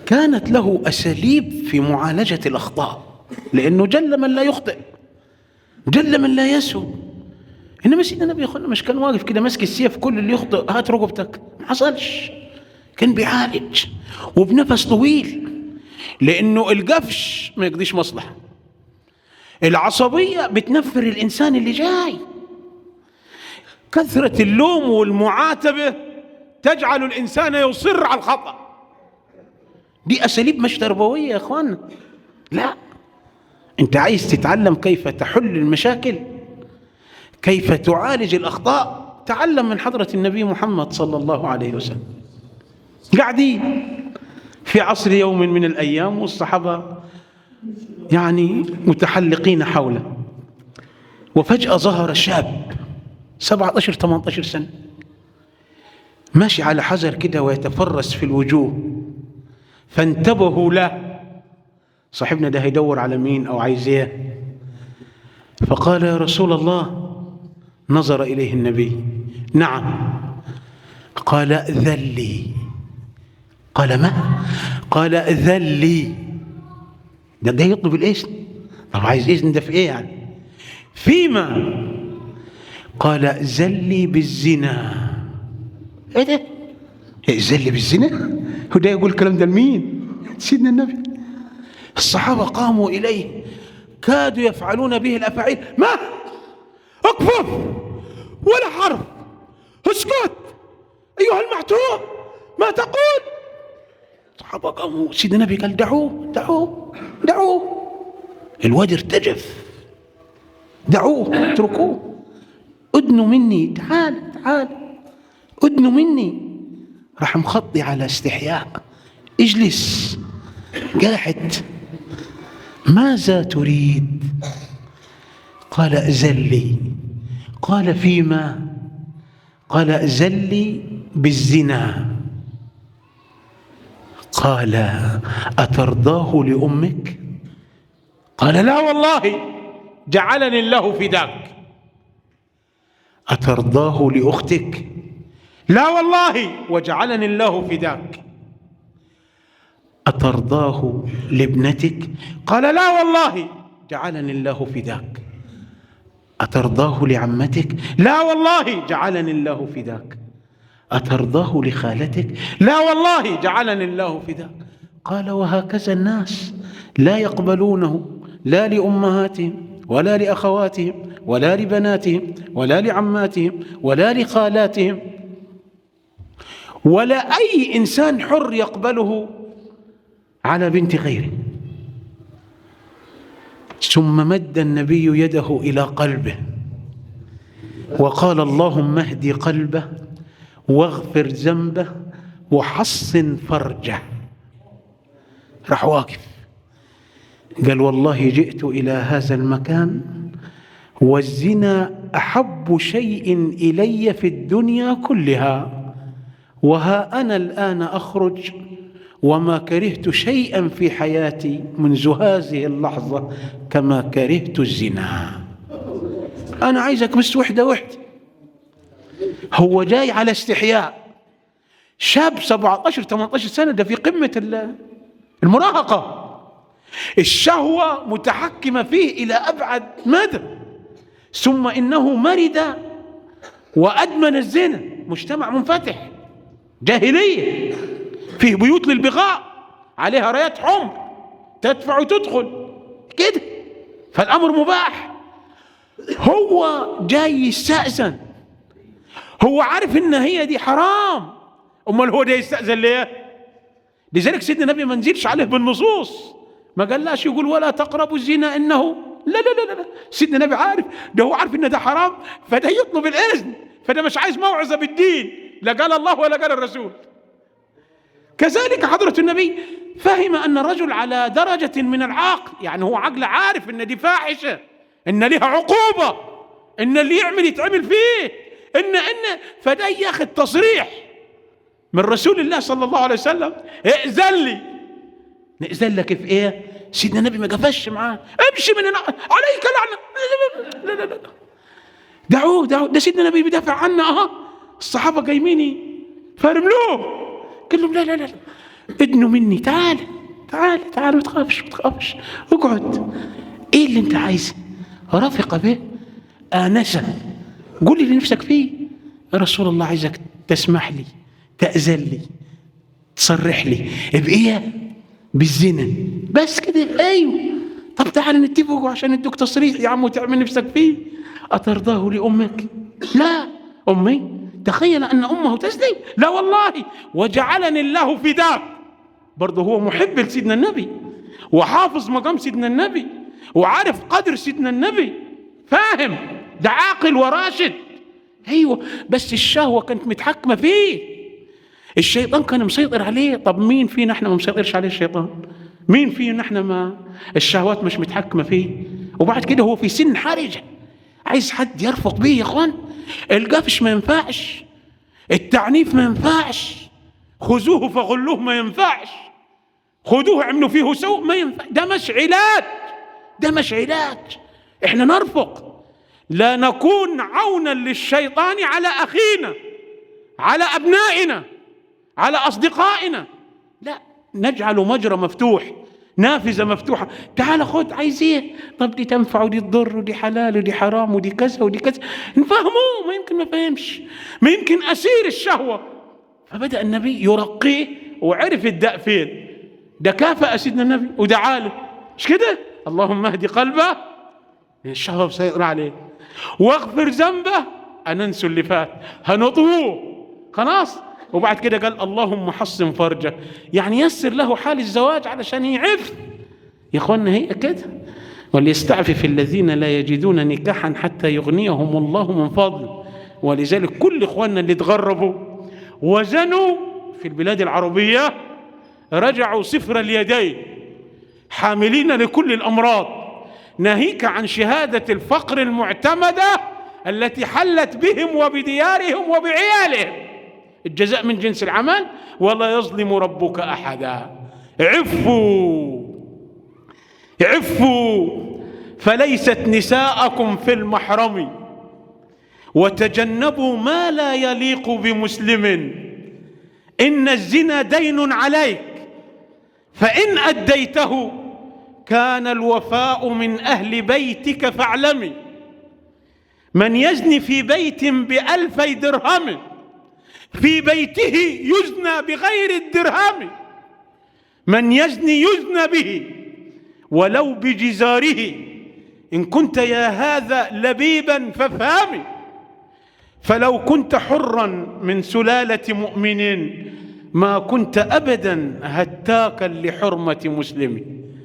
كانت له أساليب في معالجة الأخطاء لأنه جل من لا يخطئ جل من لا يسهو إنما سيدنا النبي يقول مش كان واقف كده ماسك السيف كل اللي يخطئ هات رقبتك ما حصلش كان بيعالج وبنفس طويل لأنه القفش ما يقضيش مصلحة العصبية بتنفر الإنسان اللي جاي كثرة اللوم والمعاتبة تجعل الإنسان يصر على الخطأ دي أساليب مش تربوية يا إخوانا لا أنت عايز تتعلم كيف تحل المشاكل كيف تعالج الأخطاء تعلم من حضرة النبي محمد صلى الله عليه وسلم قاعدين في عصر يوم من الأيام والصحابة يعني متحلقين حوله وفجأة ظهر شاب 17 18 سنة ماشي على حذر كده ويتفرس في الوجوه فانتبهوا له صاحبنا ده هيدور على مين او عايز ايه فقال يا رسول الله نظر اليه النبي نعم قال ائذن لي قال ما قال ائذن لي ده ده يطلب الاذن طب عايز اذن ده في ايه يعني فيما قال ائذن لي بالزنا ايه ده ائذن لي بالزنا هو ده يقول الكلام ده لمين سيدنا النبي الصحابه قاموا اليه كادوا يفعلون به الافاعيل ما اكفر ولا حرف اسكت ايها المعتوه ما تقول الصحابه قاموا سيدنا النبي قال دعوه دعوه دعوه الواد ارتجف دعوه اتركوه ادنوا مني تعال تعال ادنوا مني راح مخطي على استحياء اجلس قاعد ماذا تريد قال ائذن لي قال فيما قال ائذن لي بالزنا قال اترضاه لامك قال لا والله جعلني الله فداك اترضاه لاختك لا والله وجعلني الله فداك أترضاه لابنتك قال لا والله جعلني الله فداك أترضاه لعمتك لا والله جعلني الله فداك أترضاه لخالتك لا والله جعلني الله فداك قال وهكذا الناس لا يقبلونه لا لأمهاتهم ولا لأخواتهم ولا لبناتهم ولا لعماتهم ولا لخالاتهم ولا أي إنسان حر يقبله على بنت غيره ثم مد النبي يده إلى قلبه وقال اللهم اهدي قلبه واغفر ذنبه وحصن فرجه راح واقف قال والله جئت إلى هذا المكان والزنا أحب شيء إلي في الدنيا كلها وها أنا الآن أخرج وما كرهت شيئا في حياتي منذ هذه اللحظة كما كرهت الزنا أنا عايزك بس وحدة وحدة هو جاي على استحياء شاب 17 18 سنة ده في قمة المراهقة الشهوة متحكمة فيه إلى أبعد مدى ثم إنه مرد وأدمن الزنا مجتمع منفتح جاهلية فيه بيوت للبغاء عليها رايات حمر تدفع وتدخل كده فالأمر مباح هو جاي يستأذن هو عارف ان هي دي حرام امال هو ده يستأذن ليه لذلك سيدنا النبي ما نزلش عليه بالنصوص ما قالش يقول ولا تقربوا الزنا انه لا لا لا لا سيدنا النبي عارف ده هو عارف ان ده حرام فده يطلب الاذن فده مش عايز موعظه بالدين لا قال الله ولا قال الرسول كذلك حضرة النبي فهم أن الرجل على درجة من العقل يعني هو عقل عارف أن دي فاحشة أن لها عقوبة أن اللي يعمل يتعمل فيه أن أن فده ياخذ تصريح من رسول الله صلى الله عليه وسلم ائذن لي نأذن لك في ايه سيدنا النبي ما قفش معاه امشي من هنا عليك لعنة لا لا لا دعوه دعوه ده سيدنا النبي بيدافع عنا اها الصحابة قايمين فرملوه قال لهم لا لا لا ادنوا مني تعال تعال تعال ما تخافش ما تخافش اقعد ايه اللي انت عايزه رفق به آنسه قول لي اللي نفسك فيه يا رسول الله عايزك تسمح لي تأذن لي تصرح لي بإيه بالزنا بس كده أيوه طب تعال نتفقوا عشان ادوك تصريح يا عم وتعمل نفسك فيه أترضاه لأمك لا أمي تخيل أن أمه تزني لا والله وجعلني الله فداك برضه هو محب لسيدنا النبي وحافظ مقام سيدنا النبي وعارف قدر سيدنا النبي فاهم ده عاقل وراشد ايوه بس الشهوه كانت متحكمه فيه الشيطان كان مسيطر عليه طب مين فينا احنا ما مسيطرش عليه الشيطان مين فينا احنا ما الشهوات مش متحكمه فيه وبعد كده هو في سن حرجه عايز حد يرفق بيه يا اخوان القفش ما ينفعش التعنيف ما ينفعش خذوه فغلوه ما ينفعش خذوه اعملوا فيه سوء ما ينفع ده مش علاج ده مش علاج احنا نرفق لا نكون عونا للشيطان على اخينا على ابنائنا على اصدقائنا لا نجعل مجرى مفتوح نافذة مفتوحة تعال خد عايز ايه طب دي تنفع ودي تضر ودي حلال ودي حرام ودي كذا ودي كذا نفهمه ما يمكن ما فهمش ما يمكن أسير الشهوة فبدأ النبي يرقيه وعرف الداء فين ده كافأ سيدنا النبي ودعا له مش كده اللهم اهدي قلبه الشهوة مسيطرة عليه واغفر ذنبه أننسوا اللي فات هنطوه خلاص وبعد كده قال اللهم حصن فرجه يعني يسر له حال الزواج علشان يعف يا اخوانا هي كده وليستعفف الذين لا يجدون نكاحا حتى يغنيهم الله من فضله ولذلك كل اخواننا اللي تغربوا وزنوا في البلاد العربيه رجعوا صفر اليدين حاملين لكل الامراض ناهيك عن شهاده الفقر المعتمده التي حلت بهم وبديارهم وبعيالهم الجزاء من جنس العمل ولا يظلم ربك احدا عفوا عفوا فليست نساءكم في المحرم وتجنبوا ما لا يليق بمسلم ان الزنا دين عليك فان اديته كان الوفاء من اهل بيتك فاعلمي من يزني في بيت بالفي درهم في بيته يزنى بغير الدرهم من يزني يزنى به ولو بجزاره ان كنت يا هذا لبيبا فافهمي فلو كنت حرا من سلاله مؤمن ما كنت ابدا هتاكا لحرمه مسلم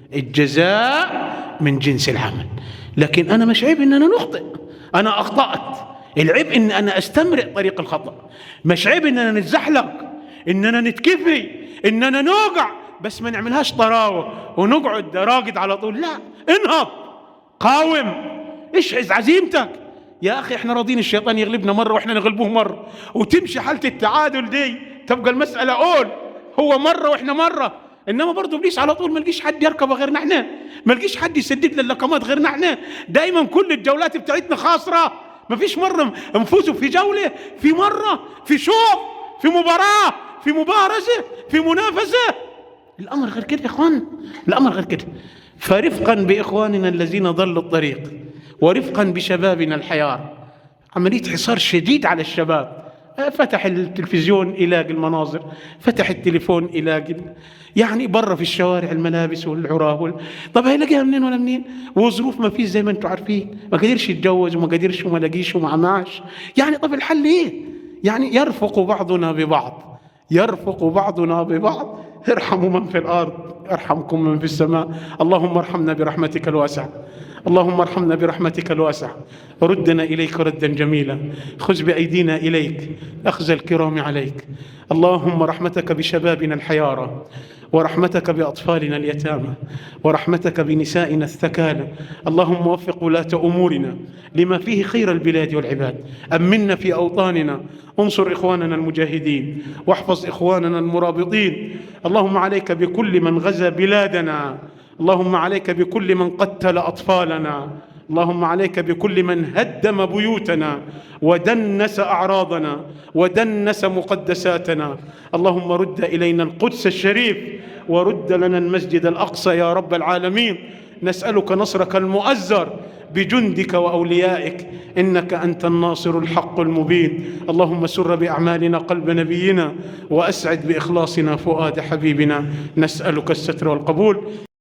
الجزاء من جنس العمل لكن انا مش عيب ان انا نخطئ انا اخطات العيب ان انا استمرئ طريق الخطا مش عيب اننا نتزحلق اننا نتكفي اننا نوقع بس ما نعملهاش طراوه ونقعد راقد على طول لا انهض قاوم اشعز عزيمتك يا اخي احنا راضين الشيطان يغلبنا مره واحنا نغلبوه مره وتمشي حاله التعادل دي تبقى المساله قول هو مره واحنا مره انما برضه ابليس على طول ما لقيش حد يركب غيرنا احنا ما لقيش حد يسدد لنا اللقمات غيرنا احنا دايما كل الجولات بتاعتنا خاسره ما فيش مره نفوزوا في جوله في مره في شوط في مباراه في مبارزه في منافسه الامر غير كده يا اخوان الامر غير كده فرفقا باخواننا الذين ضلوا الطريق ورفقا بشبابنا الحيار عمليه حصار شديد على الشباب فتح التلفزيون يلاقي المناظر فتح التليفون يلاقي يعني برا في الشوارع الملابس والعراه وال... طب هيلاقيها منين ولا منين وظروف ما فيش زي ما انتم عارفين ما قدرش يتجوز وما قدرش وما لاقيش وما معاش يعني طب الحل ايه يعني يرفق بعضنا ببعض يرفق بعضنا ببعض ارحموا من في الارض ارحمكم من في السماء اللهم ارحمنا برحمتك الواسعه اللهم ارحمنا برحمتك الواسعة ردنا إليك ردا جميلا خذ بأيدينا إليك أخذ الكرام عليك اللهم رحمتك بشبابنا الحيارى ورحمتك بأطفالنا اليتامى ورحمتك بنسائنا الثكالى اللهم وفق ولاة أمورنا لما فيه خير البلاد والعباد أمنا في أوطاننا انصر إخواننا المجاهدين واحفظ إخواننا المرابطين اللهم عليك بكل من غزا بلادنا اللهم عليك بكل من قتل اطفالنا اللهم عليك بكل من هدم بيوتنا ودنس اعراضنا ودنس مقدساتنا اللهم رد الينا القدس الشريف ورد لنا المسجد الاقصى يا رب العالمين نسالك نصرك المؤزر بجندك واوليائك انك انت الناصر الحق المبين اللهم سر باعمالنا قلب نبينا واسعد باخلاصنا فؤاد حبيبنا نسالك الستر والقبول